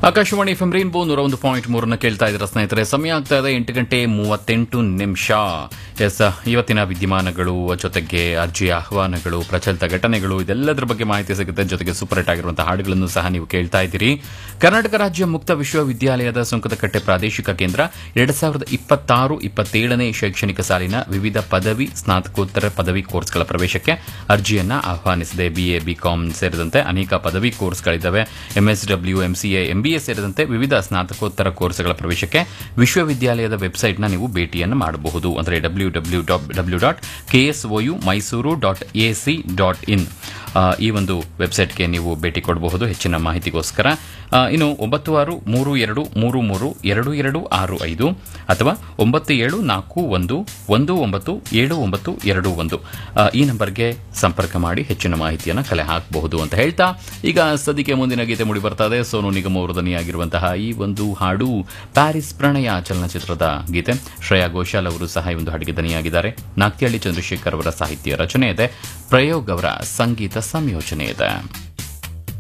Akashvani F rainbow ನೂರ ಒಂದು point ಮೂರನ್ನ ಕೇಳ್ತಾ ಇದ್ದೀರಾ ಸ್ನೇಹಿತರೆ ಸಮಯ ಆಗ್ತಾ ಇದೆ ಎಂಟು ಗಂಟೆ ಮೂವತ್ತೆಂಟು ನಿಮಿಷ ಎಸ್ ಇವತ್ತಿನ ವಿದ್ಯಮಾನಗಳು ಜೊತೆಗೆ ಅರ್ಜಿ ಆಹ್ವಾನಗಳು ಪ್ರಚಲಿತ ಘಟನೆಗಳು ಇದೆಲ್ಲದರ ಬಗ್ಗೆ ಮಾಹಿತಿ ಸಿಗುತ್ತೆ ಜೊತೆಗೆ ಸೂಪರ್ ಹಿಟ್ ಆಗಿರುವಂತಹ ಹಾಡುಗಳನ್ನು ಸಹ ನೀವು ಕೇಳ್ತಾ ಇದ್ದೀರಿ ಕರ್ನಾಟಕ ರಾಜ್ಯ ಮುಕ್ತ ವಿಶ್ವವಿದ್ಯಾಲಯದ ಸುಂಕದಕಟ್ಟೆ ಪ್ರಾದೇಶಿಕ ಕೇಂದ್ರ ಎರಡ್ ಸಾವಿರದ ಇಪ್ಪತ್ತಾರು ಇಪ್ಪತ್ತೇಳನೇ ಶೈಕ್ಷಣಿಕ ಸಾಲಿನ ವಿವಿಧ ಪದವಿ ಸ್ನಾತಕೋತ್ತರ ಪದವಿ ಕೋರ್ಸ್ಗಳ ಪ್ರವೇಶಕ್ಕೆ ಅರ್ಜಿಯನ್ನ ಆಹ್ವಾನಿಸಿದೆ ಬಿಎ ಬಿಕಾಂ ಸೇರಿದಂತೆ ಅನೇಕ ಪದವಿ ಕೋರ್ಸ್ಗಳಿದ್ದಾವೆ ಎಂಎಸ್ಡಬ್ಲ್ಯೂ ಎಂಸಿಎ ಎಂಬಿಎ ಸೇರಿದಂತೆ ವಿವಿಧ ಸ್ನಾತಕೋತ್ತರ ಕೋರ್ಸ್ಗಳ ಪ್ರವೇಶಕ್ಕೆ ವಿಶ್ವವಿದ್ಯಾಲಯದ ವೆಬ್ಸೈಟ್ನ ನೀವು ಭೇಟಿಯನ್ನು ಮಾಡಬಹುದು ಅಂದರೆ W W W dot KSOU Mysuru dot AC dot in ಈ ಒಂದು ವೆಬ್ಸೈಟ್ಗೆ ನೀವು ಭೇಟಿ ಕೊಡಬಹುದು ಹೆಚ್ಚಿನ ಮಾಹಿತಿಗೋಸ್ಕರ ಆ, ಇನ್ನು ಒಂಬತ್ತು ಆರು ಮೂರು ಎರಡು ಮೂರು ಮೂರು ಎರಡು ಎರಡು ಆರು ಐದು ಅಥವಾ ಒಂಬತ್ತು ಏಳು ನಾಲ್ಕು ಒಂದು ಒಂದು ಒಂಬತ್ತು ಏಳು ಒಂಬತ್ತು ಎರಡು ಒಂದು ಆ, ಈ ನಂಬರ್ಗೆ ಸಂಪರ್ಕ ಮಾಡಿ ಹೆಚ್ಚಿನ ಮಾಹಿತಿಯನ್ನು ಕಲೆ ಹಾಕಬಹುದು ಅಂತ ಹೇಳ್ತಾ ಈಗ ಸದ್ಯಕ್ಕೆ ಮುಂದಿನ ಗೀತೆ ಮೂಡಿ ಬರ್ತಾ ಇದೆ ಸೋನು ನಿಗಮ್ ಅವರು ದನಿಯಾಗಿರುವಂತಹ ಈ ಒಂದು ಹಾಡು ಪ್ಯಾರಿಸ್ ಪ್ರಣಯ ಚಲನಚಿತ್ರದ ಗೀತೆ ಶ್ರೇಯಾ ಘೋಷಾಲ್ ಅವರು ಸಹ ಈ ಒಂದು ಹಾಡಿಗೆ ದನಿಯಾಗಿದ್ದಾರೆ ನಾಕ್ತಿಹಳ್ಳಿ ಚಂದ್ರಶೇಖರ್ ಅವರ ಸಾಹಿತ್ಯ ರಚನೆ ಇದೆ ಪ್ರಯೋಗ್ ಅವರ ಸಂಗೀತ ಸಂಯೋಜನೆ ಇದೆ